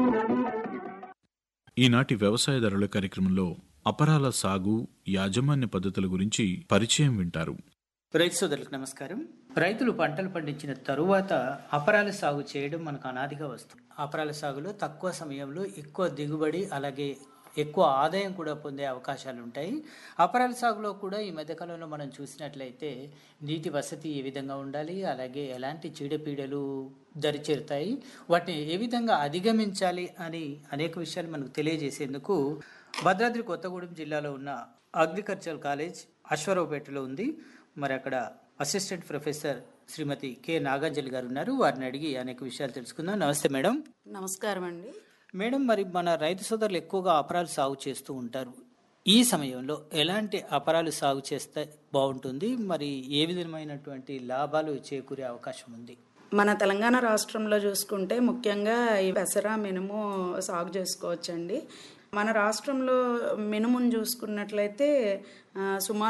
ఈనాటి వ్యవసాయదారుల కార్యక్రమంలో అపరాల సాగు యాజమాన్య పద్ధతుల గురించి పరిచయం వింటారు రైతు సోదరులకు నమస్కారం రైతులు పంటలు పండించిన తరువాత అపరాల సాగు చేయడం మనకు అనాదిగా వస్తుంది అపరాల సాగులో తక్కువ సమయంలో ఎక్కువ దిగుబడి అలాగే ఎక్కువ ఆదాయం కూడా పొందే అవకాశాలు ఉంటాయి అపరాల సాగులో కూడా ఈ మధ్యకాలంలో మనం చూసినట్లయితే నీటి వసతి ఏ విధంగా ఉండాలి అలాగే ఎలాంటి చీడపీడలు దరిచేరుతాయి వాటిని ఏ విధంగా అధిగమించాలి అని అనేక విషయాలు మనకు తెలియజేసేందుకు భద్రాద్రి కొత్తగూడెం జిల్లాలో ఉన్న అగ్రికల్చర్ కాలేజ్ అశ్వరావుపేటలో ఉంది మరి అక్కడ assistant professor Shrimati K Nagaanjali garu ఉన్నారు వారిని అడిగి అనేక విషయాలు తెలుసుకుందాం నమస్తే మేడం నమస్కారం అండి మేడం మరి మన రైతు సోదరులు ఎక్కువగా అపరాలు సాగు చేస్తూ ఉంటారు ఈ సమయంలో ఎలాంటి అపరాలు సాగు చేస్తే బాగుంటుంది మరి ఏ విధమైనటువంటి లాభాలు చేకూరే అవకాశం ఉంది మన తెలంగాణ రాష్ట్రంలో చూసుకుంటే ముఖ్యంగా ఈ పెసర మినుము సాగు చేసుకోవచ్చండి మన రాష్ట్రంలో మినుమును చూసుకున్నట్లయితే ఆ, సుమారు